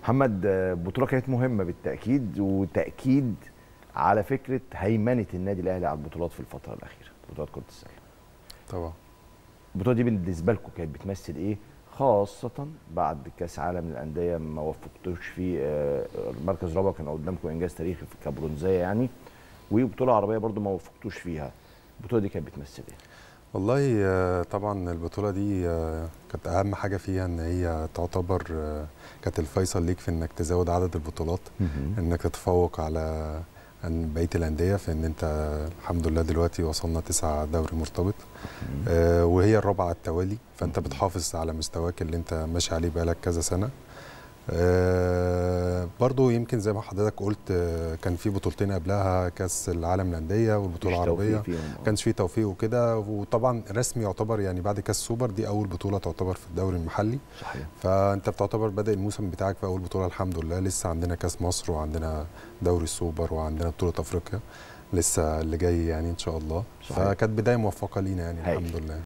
محمد آه، بطوله كانت مهمه بالتاكيد وتاكيد على فكره هيمنه النادي الاهلي على البطولات في الفتره الاخيره بطولات كره السله طبعا البطوله دي بالنسبه لكم كانت بتمثل ايه خاصه بعد كاس عالم الانديه ما وفقتوش فيه آه، المركز الرابع كان قدامكم انجاز تاريخي في كبرونزيه يعني وبطوله عربيه برضو ما وفقتوش فيها البطوله دي كانت بتمثل ايه والله آه، طبعا البطولة دي آه، كانت أهم حاجة فيها إن هي تعتبر آه، كانت الفيصل ليك في إنك تزود عدد البطولات إنك تتفوق على عن بقية الأندية في إن أنت الحمد لله دلوقتي وصلنا تسعة دوري مرتبط آه، وهي الرابعة على التوالي فأنت بتحافظ على مستواك اللي أنت ماشي عليه بقالك كذا سنة آه، برضو يمكن زي ما حضرتك قلت آه، كان في بطولتين قبلها كاس العالم للانديه والبطوله مش توفيق العربيه فيهم آه. كانش في توفيق وكده وطبعا رسمي يعتبر يعني بعد كاس سوبر دي اول بطوله تعتبر في الدوري المحلي صحيح فانت بتعتبر بادئ الموسم بتاعك في اول بطوله الحمد لله لسه عندنا كاس مصر وعندنا دوري السوبر وعندنا بطوله افريقيا لسه اللي جاي يعني ان شاء الله صحيح. فكانت بدايه موفقه لينا يعني هايل. الحمد لله